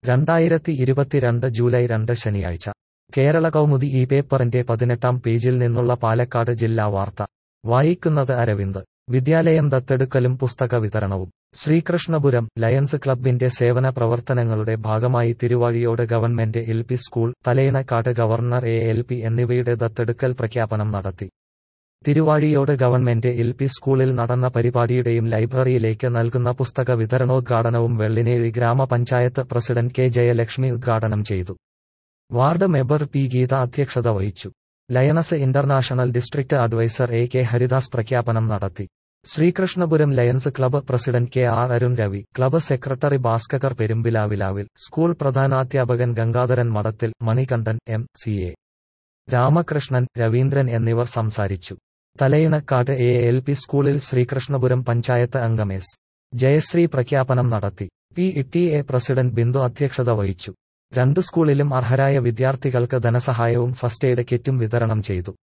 രണ്ടായിരത്തി ഇരുപത്തിരണ്ട് ജൂലൈ രണ്ട് ശനിയാഴ്ച കേരള കൗമുദി ഈ പേപ്പറിന്റെ പതിനെട്ടാം പേജിൽ നിന്നുള്ള പാലക്കാട് ജില്ലാ വാർത്ത വായിക്കുന്നത് അരവിന്ദ് വിദ്യാലയം ദത്തെടുക്കലും പുസ്തക വിതരണവും ശ്രീകൃഷ്ണപുരം ലയൺസ് ക്ലബിന്റെ സേവന പ്രവർത്തനങ്ങളുടെ ഭാഗമായി Thiruvazhiyode government L P school Thalayinakkad governor A L P എന്നിവയുടെ ദത്തെടുക്കൽ പ്രഖ്യാപനം നടത്തി തിരുവാഴിയോട് ഗവൺമെന്റ് എൽ പി സ്കൂളിൽ നടന്ന പരിപാടിയുടെയും ലൈബ്രറിയിലേക്ക് നൽകുന്ന പുസ്തക വിതരണോദ്ഘാടനവും വെള്ളിനേഴി ഗ്രാമപഞ്ചായത്ത് പ്രസിഡന്റ് കെ ജയലക്ഷ്മി ഉദ്ഘാടനം ചെയ്തു വാർഡ് മെമ്പർ പി ഗീത അധ്യക്ഷത വഹിച്ചു Lions International district adviser A K Haridas പ്രഖ്യാപനം നടത്തി Sreekrishnapuram Lions club president K R Arun Ravi club secretary Bhaskar പെരുമ്പിലാവിലാവിൽ സ്കൂൾ പ്രധാനാധ്യാപകൻ Gangadharan Madathil Manikandan M C A Ramakrishnan Raveendran എന്നിവർ സംസാരിച്ചു തലയിണക്കാട് എ എൽ പി സ്കൂളിൽ ശ്രീകൃഷ്ണപുരം പഞ്ചായത്ത് അംഗം എസ് ജയശ്രീ പ്രഖ്യാപനം നടത്തി P T A president Bindu അധ്യക്ഷത വഹിച്ചു രണ്ടു സ്കൂളിലും അർഹരായ വിദ്യാർത്ഥികൾക്ക് ധനസഹായവും ഫസ്റ്റ് എയ്ഡ് കിറ്റും വിതരണം ചെയ്തു